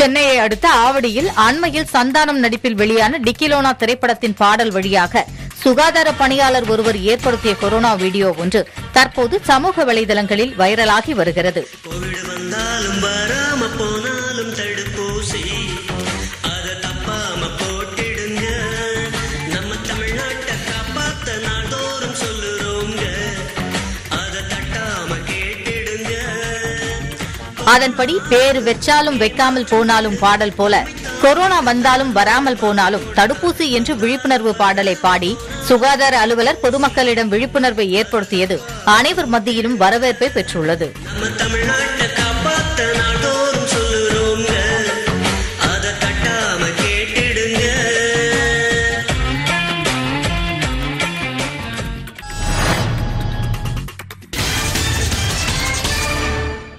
சென்னையை அடுத்த ஆவடியில் அண்மையில் சந்தானம் நடிப்பில் வெளியான டிக்கிலோனா திரைப்படத்தின் பாடல் வழியாக சுகாதார பணியாளர் ஒருவர் ஏற்படுத்திய கொரோனா வீடியோ ஒன்று தற்போது சமூக வலைதளங்களில் வைரலாகி வருகிறது கோவிட் வந்தாலும் வராம போனாலும் தடுப்பூசி அத தப்பாம போட்டிடுங்க நம்ம தமிழ்நாட்டை காப்பாத்த நாள்தோறும் சொல்லுறோங்க அத தட்டாம கேட்டிடுங்க அதன்படி பேரு வெச்சாலும் வைக்காமல் போனாலும் பாடல் போல கொரோனா வந்தாலும் வராமல் போனாலும் தடுப்பூசி என்று விழிப்புணர்வு பாடலை பாடி சுகாதார அலுவலர் பொதுமக்களிடம் விழிப்புணர்வை ஏற்படுத்தியது அனைவர் மத்தியிலும் வரவேற்பை பெற்றுள்ளது நம்ம தமிழ்நாட்டை காப்பாத்த நாள்தோறும்